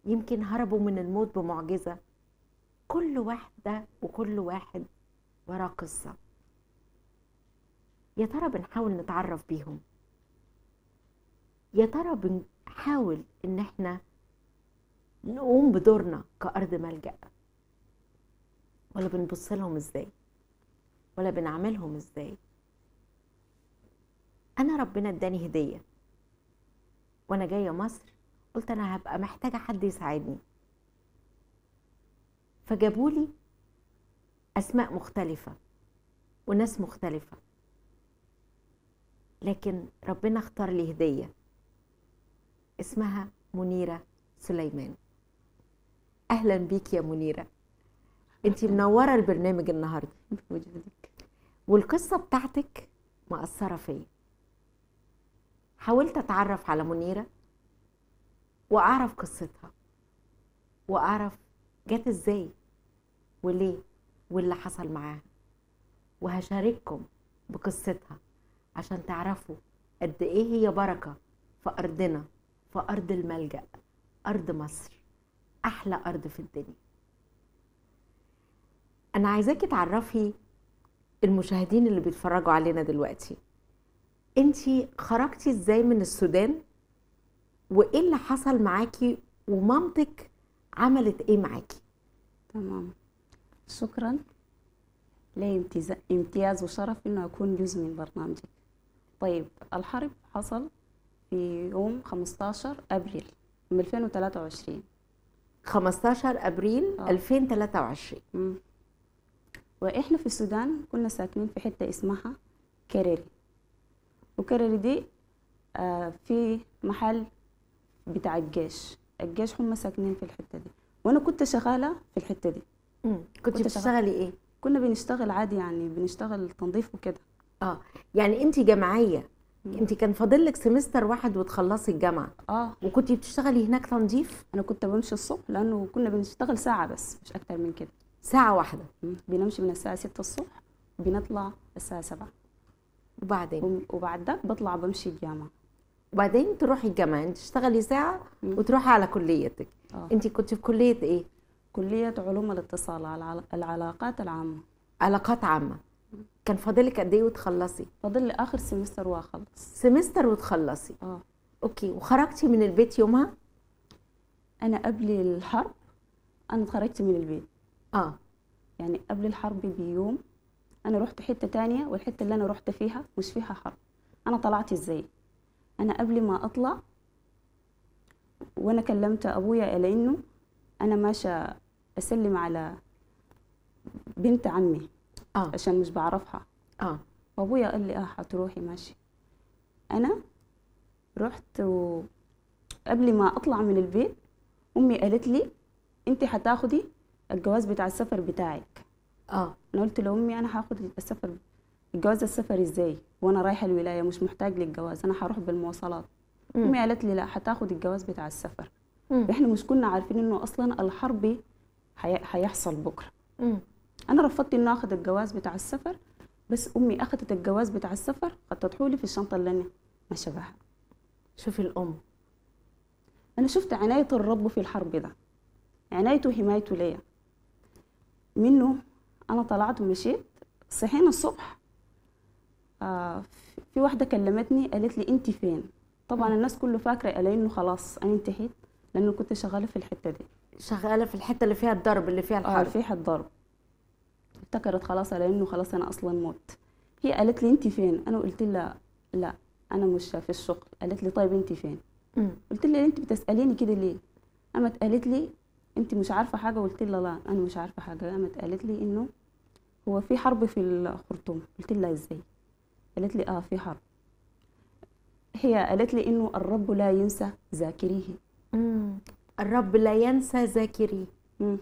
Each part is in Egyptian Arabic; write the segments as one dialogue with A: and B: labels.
A: يمكن هربوا من الموت بمعجزة كل واحدة وكل واحد وراه قصة يا ترى بنحاول نتعرف بيهم يا ترى بنحاول ان احنا نقوم بدورنا كأرض ملجأ ولا بنبص لهم ازاي ولا بنعملهم ازاي انا ربنا اداني هديه وانا جايه مصر قلت انا هبقى محتاجه حد يساعدني فجابولي اسماء مختلفه وناس مختلفه لكن ربنا اختار لي هديه اسمها منيره سليمان اهلا بيك يا منيره انت منوره البرنامج النهارده
B: بوجودك
A: والقصه بتاعتك مأثره فيا حاولت اتعرف على منيره واعرف قصتها واعرف جت ازاي وليه واللي حصل معاها وهشارككم بقصتها عشان تعرفوا قد ايه هي بركه في ارضنا في ارض الملجأ ارض مصر احلى ارض في الدنيا انا عايزاكي تعرفي المشاهدين اللي بيتفرجوا علينا دلوقتي انتي خرجتي ازاي من السودان وايه اللي حصل معاكي ومامتك عملت ايه معاكي
B: تمام شكرا لي امتياز, امتياز وشرف انه اكون جزء من برنامجك طيب الحرب حصل في يوم 15 ابريل من 2023
A: 15 ابريل
B: آه.
A: 2023
B: مم. واحنا في السودان كنا ساكنين في حته اسمها كرري وكرري دي آه في محل بتاع الجيش الجيش هم ساكنين في الحته دي وانا كنت شغاله في الحته دي
A: مم. كنت
B: كنت شغالة.
A: بتشتغلي ايه
B: كنا بنشتغل عادي يعني بنشتغل تنظيف وكده
A: اه يعني انتي جامعيه
B: مم.
A: انتي كان فاضل لك سمستر واحد وتخلصي الجامعه
B: اه
A: وكنتي بتشتغلي هناك تنظيف
B: انا كنت بمشي الصبح لانه كنا بنشتغل ساعه بس مش اكتر من كده
A: ساعه واحده
B: مم. بنمشي من الساعه 6 الصبح بنطلع الساعه 7
A: وبعدين
B: وم- وبعد ذاك بطلع بمشي الجامعه
A: وبعدين تروحي الجامعه انت تشتغلي ساعه
B: مم.
A: وتروحي على كليتك
B: اه
A: انت كنت في كليه ايه
B: كليه علوم الاتصال العلا- العلاقات العامه
A: علاقات عامه كان فاضلك قد ايه وتخلصي
B: فاضل لي اخر سمستر واخلص
A: سمستر وتخلصي
B: اه
A: اوكي وخرجتي من البيت يومها
B: انا قبل الحرب انا خرجت من البيت
A: اه
B: يعني قبل الحرب بيوم انا رحت حته تانية والحته اللي انا رحت فيها مش فيها حرب انا طلعت ازاي انا قبل ما اطلع وانا كلمت ابويا الى انه انا ماشيه اسلم على بنت عمي
A: اه
B: عشان مش بعرفها
A: اه
B: وابويا قال لي اه حتروحي ماشي انا رحت و... قبل ما اطلع من البيت امي قالت لي انت حتاخدي الجواز بتاع السفر بتاعك
A: اه
B: انا قلت لامي انا هاخد السفر الجواز السفر ازاي وانا رايحه الولايه مش محتاج للجواز انا هروح بالمواصلات
A: مم.
B: امي قالت لي لا هتاخد الجواز بتاع السفر
A: مم.
B: احنا مش كنا عارفين انه اصلا الحرب حي... هيحصل بكره
A: مم.
B: انا رفضت انه اخذ الجواز بتاع السفر بس امي اخذت الجواز بتاع السفر خطته لي في الشنطه اللي انا ماشيه بها
A: شوفي الام
B: انا شفت عنايه الرب في الحرب ده عنايته وحمايته ليا منه انا طلعت ومشيت صحينا الصبح آه في واحده كلمتني قالت لي انت فين طبعا الناس كله فاكره على انه خلاص انا انتهيت لانه كنت شغاله في الحته دي
A: شغاله في الحته اللي فيها الضرب اللي فيها
B: اه
A: الحرب
B: في حد ضرب افتكرت خلاص على انه خلاص انا اصلا موت هي قالت لي انت فين انا قلت لها لا انا مش في الشغل قالت لي طيب انت فين
A: مم.
B: قلت لها انت بتساليني كده ليه قامت قالت لي انت مش عارفه حاجه قلت لها لا انا مش عارفه حاجه قامت قالت لي انه هو في حرب في الخرطوم قلت لها ازاي قالت لي اه في حرب هي قالت لي انه الرب لا ينسى ذاكريه
A: مم. الرب لا ينسى ذاكريه
B: مم.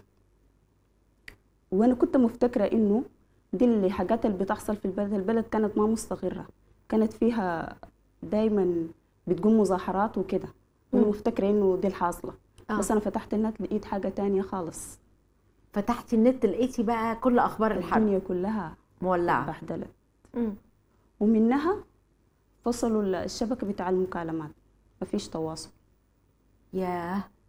B: وانا كنت مفتكره انه دي اللي حاجات اللي بتحصل في البلد البلد كانت ما مستقره كانت فيها دايما بتقوم مظاهرات وكده وانا
A: مم.
B: مفتكره انه دي الحاصله
A: آه.
B: بس انا فتحت النت لقيت حاجه تانية خالص
A: فتحتي النت لقيتي بقى كل اخبار الحرب
B: الدنيا كلها
A: مولعه
B: بهدلت
A: مم.
B: ومنها فصلوا الشبكه بتاع المكالمات مفيش تواصل
A: ياه